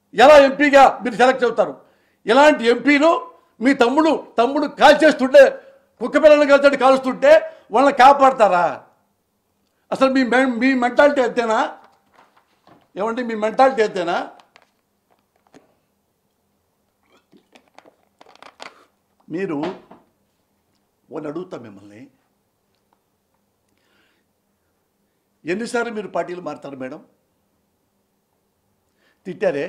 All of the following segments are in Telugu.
ఎలా ఎంపీగా మీరు సెలెక్ట్ అవుతారు ఇలాంటి ఎంపీలు మీ తమ్ముడు తమ్ముడు కాల్చేస్తుంటే కుక్క పిల్లల్ని కలిసి కాలుస్తుంటే వాళ్ళని కాపాడతారా అసలు మీ మె- మీ మెంటాలిటీ అంతేనా ఏమంటే మీ మెంటాలిటీ అంతేనా మీరు వాళ్ళు అడుగుతా మిమ్మల్ని ఎన్నిసార్లు మీరు పార్టీలు మారుతారు మేడం తిట్టారే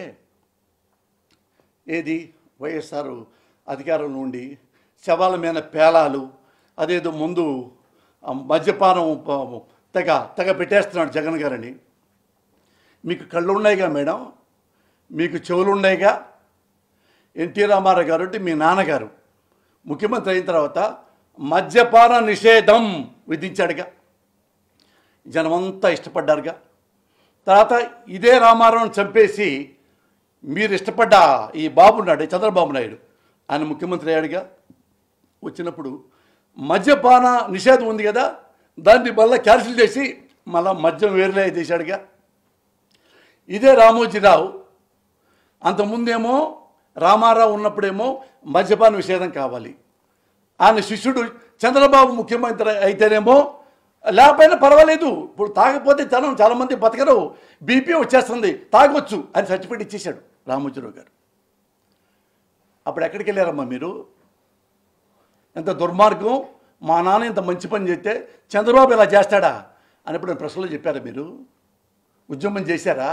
ఏది వైఎస్ఆర్ అధికారంలో ఉండి శవాల మీద పేలాలు అదేదో ముందు ఆ మద్యపానం ప- తెగ తెగ పెట్టేస్తున్నాడు జగన్ గారని మీకు కళ్ళు ఉన్నాయిగా మేడం మీకు చెవులు ఉన్నాయిగా ఎన్టీ రామారావు గారు అంటే మీ నాన్నగారు ముఖ్యమంత్రి అయిన తర్వాత మద్యపాన నిషేధం విధించాడుగా జనమంతా ఇష్టపడ్డారుగా తర్వాత ఇదే రామారావుని చంపేసి మీరు ఇష్టపడ్డ ఈ బాబు ఉన్నాడు చంద్రబాబు నాయుడు ఆయన ముఖ్యమంత్రి అయ్యాడుగా వచ్చినప్పుడు మద్యపాన నిషేధం ఉంది కదా దాన్ని మళ్ళీ క్యాన్సిల్ చేసి మళ్ళా మద్యం వేరులే చేశాడుగా ఇదే రామోజీరావు అంతకుముందేమో రామారావు ఉన్నప్పుడేమో మద్యపాన నిషేధం కావాలి ఆయన శిష్యుడు చంద్రబాబు ముఖ్యమంత్రి అయితేనేమో లేకపోయినా పర్వాలేదు ఇప్పుడు తాగకపోతే జనం చాలామంది బతకరు బీపీ వచ్చేస్తుంది తాగొచ్చు అని సర్టిఫికేట్ ఇచ్చేశాడు రామోజీరావు గారు అప్పుడు ఎక్కడికి వెళ్ళారమ్మా మీరు ఎంత దుర్మార్గం మా నాన్న ఇంత మంచి పని చేస్తే చంద్రబాబు ఇలా చేస్తాడా అని ఇప్పుడు ప్రశ్నలో చెప్పారా మీరు ఉద్యమం చేశారా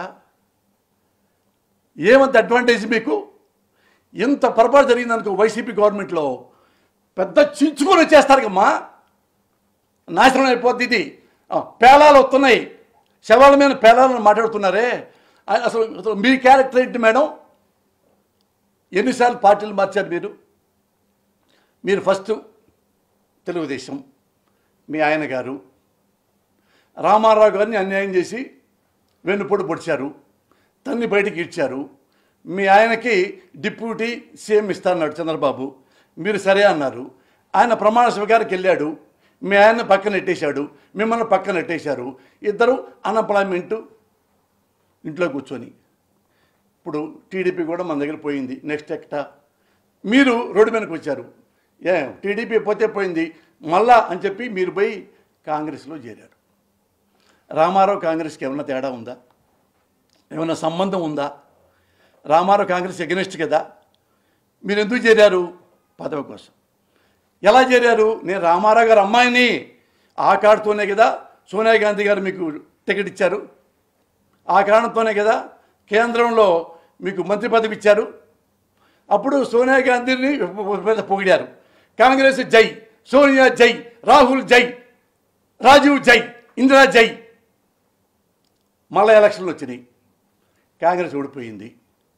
ఏమంత అడ్వాంటేజ్ మీకు ఎంత పొరపాటు జరిగిందనుకో వైసీపీ గవర్నమెంట్లో పెద్ద చించుకొని వచ్చేస్తారు కమ్మా నాశనం అయిపోద్ది ఇది ఆ, పేలాలు వస్తున్నాయి శవాల మీద పేలాలను మాట్లాడుతున్నారే ఆ- అసలు అసలు మీ క్యారెక్టర్ ఏంటి మేడం ఎన్నిసార్లు పార్టీలు మార్చారు మీరు మీరు ఫస్ట్ తెలుగుదేశం మీ ఆయన గారు రామారావు గారిని అన్యాయం చేసి వెన్నుపొడి పొడిచారు తన్ని బయటికి ఇచ్చారు మీ ఆయనకి డిప్యూటీ సీఎం ఇస్తాన్నాడు చంద్రబాబు మీరు సరే అన్నారు ఆయన ప్రమాణ స్వీకారికి వెళ్ళాడు మీ ఆయన పక్కన నెట్టేశాడు మిమ్మల్ని పక్కన నెట్టేశారు ఇద్దరు అన్ఎంప్లాయ్మెంట్ ఇంట్లో కూర్చొని ఇప్పుడు టీడీపీ కూడా మన దగ్గర పోయింది నెక్స్ట్ ఎక్టా మీరు రోడ్డు మీదకి వచ్చారు ఏ టీడీపీ పోతే పోయింది మళ్ళా అని చెప్పి మీరు పోయి కాంగ్రెస్లో చేరారు రామారావు కాంగ్రెస్కి ఏమైనా తేడా ఉందా ఏమైనా సంబంధం ఉందా రామారావు కాంగ్రెస్ ఎగనెస్ట్ కదా మీరు ఎందుకు చేరారు పదవి కోసం ఎలా చేరారు నేను రామారావు గారు అమ్మాయిని ఆ కార్డుతోనే కదా సోనియా గాంధీ గారు మీకు టికెట్ ఇచ్చారు ఆ కారణంతోనే కదా కేంద్రంలో మీకు మంత్రి పదవి ఇచ్చారు అప్పుడు సోనియా గాంధీని మీద పొగిడారు కాంగ్రెస్ జై సోనియా జై రాహుల్ జై రాజీవ్ జై ఇందిరా జై మళ్ళా ఎలక్షన్లు వచ్చినాయి కాంగ్రెస్ ఓడిపోయింది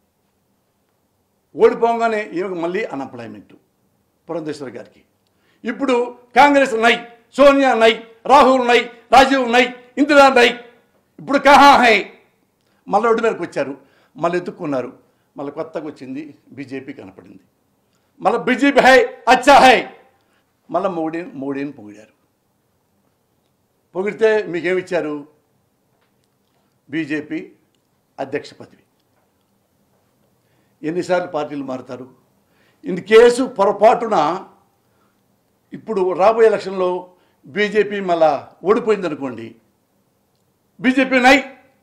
ఓడిపోగానే ఈమెకు మళ్ళీ అన్ఎంప్లాయ్మెంట్ పురంధేశ్వర్ గారికి ఇప్పుడు కాంగ్రెస్ నై సోనియా నై రాహుల్ నై రాజీవ్ నై ఇందిరా నై ఇప్పుడు కహా హై మళ్ళీ రోడ్డు మీదకి వచ్చారు మళ్ళీ ఎత్తుక్కున్నారు మళ్ళీ కొత్తగా వచ్చింది బీజేపీ కనపడింది మళ్ళీ బీజేపీ హై అచ్చా హై మళ్ళీ మోడీ మోడీని పొగిడారు పొగిడితే మీకేమిచ్చారు బీజేపీ అధ్యక్ష పదవి ఎన్నిసార్లు పార్టీలు మారుతారు ఇన్ కేసు పొరపాటున ఇప్పుడు రాబోయే ఎలక్షన్లో బీజేపీ మళ్ళా ఓడిపోయింది అనుకోండి బీజేపీ నై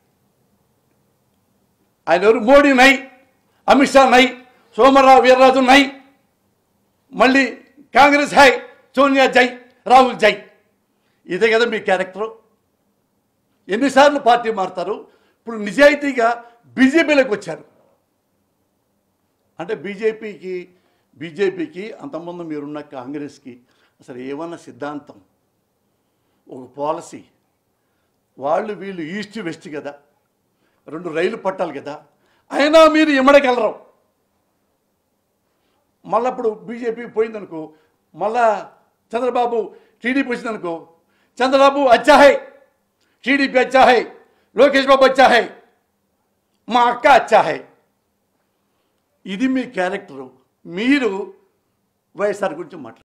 ఆయన ఎవరు మోడీ నై అమిత్ షా నై సోమరావు వీర్రాజు నై మళ్ళీ కాంగ్రెస్ హై సోనియా జై రాహుల్ జై ఇదే కదా మీ క్యారెక్టర్ ఎన్నిసార్లు పార్టీ మారుతారు ఇప్పుడు నిజాయితీగా బీజేపీలోకి వచ్చారు అంటే బీజేపీకి బీజేపీకి అంతకుముందు మీరున్న కాంగ్రెస్కి అసలు ఏమన్నా సిద్ధాంతం ఒక పాలసీ వాళ్ళు వీళ్ళు ఈస్ట్ వెస్ట్ కదా రెండు రైలు పట్టాలి కదా అయినా మీరు ఇమ్మడగలరు మళ్ళీ అప్పుడు బీజేపీ పోయిందనుకో మళ్ళా చంద్రబాబు టీడీపీ వచ్చిందనుకో చంద్రబాబు అచ్చా హై టీడీపీ అచ్చా హై లోకేష్ బాబు అచ్చా హై మా అక్క అచ్చా హై ఇది మీ క్యారెక్టరు మీరు వైఎస్ఆర్ గురించి మాట్లాడారు